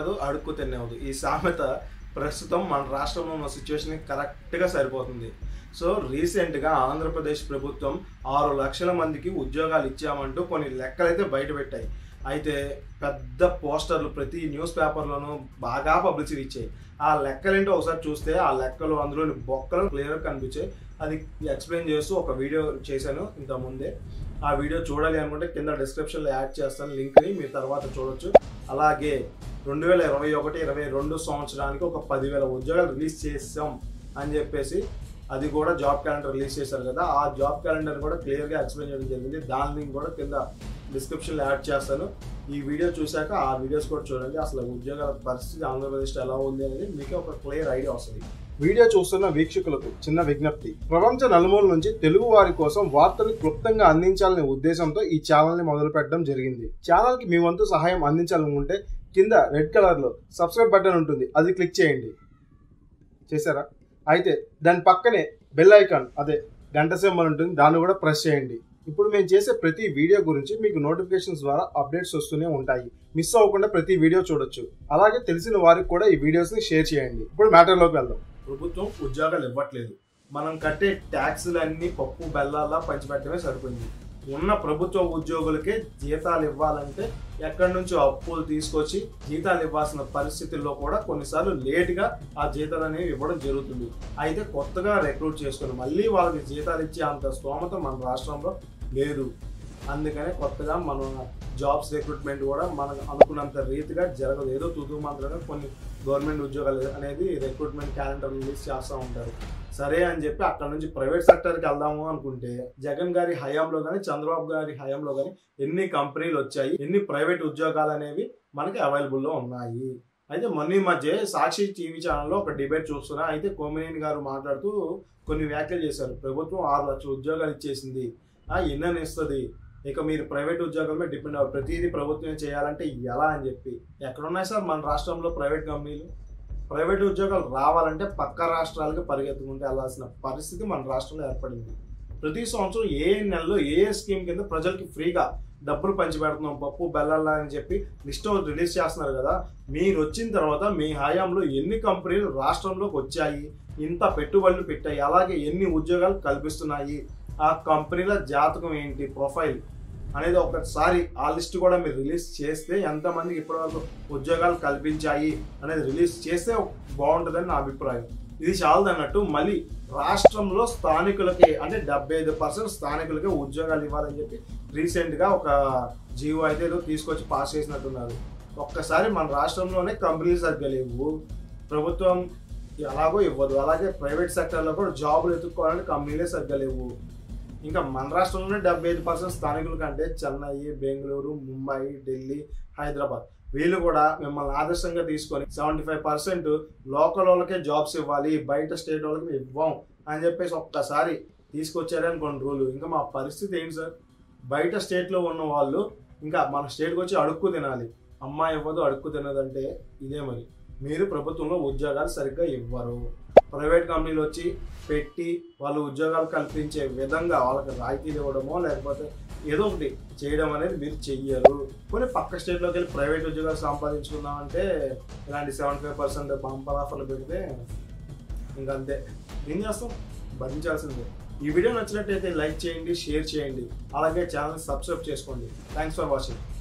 తినదు అడుక్కు తినేవదు ఈ సామెత ప్రస్తుతం మన రాష్ట్రంలో ఉన్న సిచ్యువేషన్ కరెక్ట్గా సరిపోతుంది సో రీసెంట్గా ఆంధ్రప్రదేశ్ ప్రభుత్వం ఆరు లక్షల మందికి ఉద్యోగాలు ఇచ్చామంటూ కొన్ని లెక్కలైతే బయట పెట్టాయి అయితే పెద్ద పోస్టర్లు ప్రతి న్యూస్ పేపర్లోనూ బాగా పబ్లిసిటీ ఇచ్చాయి ఆ లెక్కలేంటో ఒకసారి చూస్తే ఆ లెక్కలు అందులోని బొక్కలు క్లియర్గా కనిపించాయి అది ఎక్స్ప్లెయిన్ చేస్తూ ఒక వీడియో చేశాను ఇంత ముందే ఆ వీడియో చూడాలి అనుకుంటే కింద డిస్క్రిప్షన్లో యాడ్ చేస్తాను లింక్ని మీరు తర్వాత చూడొచ్చు అలాగే రెండు వేల ఇరవై ఒకటి ఇరవై రెండు సంవత్సరానికి ఒక పదివేల ఉద్యోగాలు రిలీజ్ చేసాం అని చెప్పేసి అది కూడా జాబ్ క్యాలెండర్ రిలీజ్ చేశారు కదా ఆ జాబ్ క్యాలెండర్ కూడా క్లియర్గా ఎక్స్ప్లెయిన్ చేయడం జరిగింది దాని లింక్ కూడా కింద డిస్క్రిప్షన్లో యాడ్ చేస్తాను ఈ వీడియో చూశాక ఆ వీడియోస్ కూడా చూడండి అసలు ఉద్యోగాల పరిస్థితి ఆంధ్రప్రదేశ్లో ఎలా ఉంది అనేది మీకు ఒక క్లియర్ ఐడియా వస్తుంది వీడియో చూస్తున్న వీక్షకులకు చిన్న విజ్ఞప్తి ప్రపంచ నలుమూల నుంచి తెలుగు వారి కోసం వార్తలు క్లుప్తంగా అందించాలనే ఉద్దేశంతో ఈ ఛానల్ ని మొదలు పెట్టడం జరిగింది ఛానల్ కి మీ వంతు సహాయం అందించాలనుకుంటే కింద రెడ్ కలర్ లో సబ్స్క్రైబ్ బటన్ ఉంటుంది అది క్లిక్ చేయండి చేశారా అయితే దాని పక్కనే బెల్ ఐకాన్ అదే గంట సింబల్ ఉంటుంది దాన్ని కూడా ప్రెస్ చేయండి ఇప్పుడు మేము చేసే ప్రతి వీడియో గురించి మీకు నోటిఫికేషన్స్ ద్వారా అప్డేట్స్ వస్తూనే ఉంటాయి మిస్ అవ్వకుండా ప్రతి వీడియో చూడొచ్చు అలాగే తెలిసిన వారికి కూడా ఈ వీడియోస్ ని షేర్ చేయండి ఇప్పుడు మ్యాటర్లోకి వెళ్దాం ప్రభుత్వం ఉద్యోగాలు ఇవ్వట్లేదు మనం కట్టే ట్యాక్సులన్నీ పప్పు బెల్లాలా పంచిపెట్టడమే సరిపోయింది ఉన్న ప్రభుత్వ ఉద్యోగులకే జీతాలు ఇవ్వాలంటే ఎక్కడి నుంచో అప్పులు తీసుకొచ్చి జీతాలు ఇవ్వాల్సిన పరిస్థితుల్లో కూడా కొన్నిసార్లు లేట్గా ఆ జీతాలు అనేవి ఇవ్వడం జరుగుతుంది అయితే కొత్తగా రిక్రూట్ చేసుకుని మళ్ళీ వాళ్ళకి జీతాలు ఇచ్చే అంత స్తోమత మన రాష్ట్రంలో లేదు అందుకనే కొత్తగా మన జాబ్స్ రిక్రూట్మెంట్ కూడా మనకు అనుకున్నంత రీతిగా జరగదు ఏదో తుదు మాత్రమే కొన్ని గవర్నమెంట్ ఉద్యోగాలు అనేది రిక్రూట్మెంట్ క్యాలెండర్ రిలీజ్ చేస్తూ ఉంటారు సరే అని చెప్పి అక్కడ నుంచి ప్రైవేట్ సెక్టర్కి వెళ్దాము అనుకుంటే జగన్ గారి హయాంలో కానీ చంద్రబాబు గారి హయాంలో కానీ ఎన్ని కంపెనీలు వచ్చాయి ఎన్ని ప్రైవేట్ ఉద్యోగాలు అనేవి మనకి అవైలబుల్లో ఉన్నాయి అయితే మొన్న ఈ మధ్య సాక్షి టీవీ ఛానల్లో ఒక డిబేట్ చూస్తున్నా అయితే కోమినేని గారు మాట్లాడుతూ కొన్ని వ్యాఖ్యలు చేశారు ప్రభుత్వం ఆరు లక్షల ఉద్యోగాలు ఇచ్చేసింది ఎన్నని ఇస్తుంది ఇక మీరు ప్రైవేట్ ఉద్యోగాల మీద డిపెండ్ అవ్వాలి ప్రతిదీ ప్రభుత్వం చేయాలంటే ఎలా అని చెప్పి ఎక్కడున్నాయి సార్ మన రాష్ట్రంలో ప్రైవేట్ కంపెనీలు ప్రైవేట్ ఉద్యోగాలు రావాలంటే పక్క రాష్ట్రాలకు పరిగెత్తుకుంటే వెళ్ళాల్సిన పరిస్థితి మన రాష్ట్రంలో ఏర్పడింది ప్రతి సంవత్సరం ఏ నెలలో ఏ ఏ స్కీమ్ కింద ప్రజలకి ఫ్రీగా డబ్బులు పంచిపెడుతున్నాం పప్పు బెల్లాలా అని చెప్పి లిస్ట్ రిలీజ్ చేస్తున్నారు కదా మీరు వచ్చిన తర్వాత మీ హయాంలో ఎన్ని కంపెనీలు రాష్ట్రంలోకి వచ్చాయి ఇంత పెట్టుబడులు పెట్టాయి అలాగే ఎన్ని ఉద్యోగాలు కల్పిస్తున్నాయి ఆ కంపెనీల జాతకం ఏంటి ప్రొఫైల్ అనేది ఒకసారి ఆ లిస్ట్ కూడా మీరు రిలీజ్ చేస్తే ఎంతమందికి ఇప్పటివరకు ఉద్యోగాలు కల్పించాయి అనేది రిలీజ్ చేస్తే బాగుంటుందని నా అభిప్రాయం ఇది చాలదు అన్నట్టు మళ్ళీ రాష్ట్రంలో స్థానికులకి అంటే డెబ్బై ఐదు పర్సెంట్ స్థానికులకి ఉద్యోగాలు ఇవ్వాలని చెప్పి రీసెంట్గా ఒక జీవో అయితే ఏదో తీసుకొచ్చి పాస్ చేసినట్టున్నారు ఒక్కసారి మన రాష్ట్రంలోనే కంపెనీలు సరిగ్గా లేవు ప్రభుత్వం ఎలాగో ఇవ్వదు అలాగే ప్రైవేట్ సెక్టర్లో కూడా జాబులు ఎత్తుక్కోవాలంటే కంపెనీలే సరిగ్గా లేవు ఇంకా మన రాష్ట్రంలోనే డెబ్బై ఐదు పర్సెంట్ స్థానికుల కంటే చెన్నై బెంగళూరు ముంబై ఢిల్లీ హైదరాబాద్ వీళ్ళు కూడా మిమ్మల్ని ఆదర్శంగా తీసుకొని సెవెంటీ ఫైవ్ పర్సెంట్ లోకల్ వాళ్ళకే జాబ్స్ ఇవ్వాలి బయట స్టేట్ వాళ్ళకి మేము ఇవ్వం అని చెప్పేసి ఒక్కసారి తీసుకొచ్చారని కొన్ని రూలు ఇంకా మా పరిస్థితి ఏంటి సార్ బయట స్టేట్లో ఉన్న వాళ్ళు ఇంకా మన స్టేట్కి వచ్చి అడుక్కు తినాలి అమ్మాయి ఇవ్వదు అడుక్కు తినదంటే ఇదే మరి మీరు ప్రభుత్వంలో ఉద్యోగాలు సరిగ్గా ఇవ్వరు ప్రైవేట్ కంపెనీలు వచ్చి పెట్టి వాళ్ళు ఉద్యోగాలు కల్పించే విధంగా వాళ్ళకి రాయితీలు ఇవ్వడమో లేకపోతే ఏదో ఒకటి చేయడం అనేది మీరు చెయ్యరు కొన్ని పక్క స్టేట్లోకి వెళ్ళి ప్రైవేట్ ఉద్యోగాలు సంపాదించుకుందామంటే ఇలాంటి సెవెంటీ ఫైవ్ పర్సెంట్ బంపర్ ఆఫర్లు పెడితే ఇంకంతే ఏం చేస్తాం భరించాల్సిందే ఈ వీడియో నచ్చినట్టయితే లైక్ చేయండి షేర్ చేయండి అలాగే ఛానల్ సబ్స్క్రైబ్ చేసుకోండి థ్యాంక్స్ ఫర్ వాచింగ్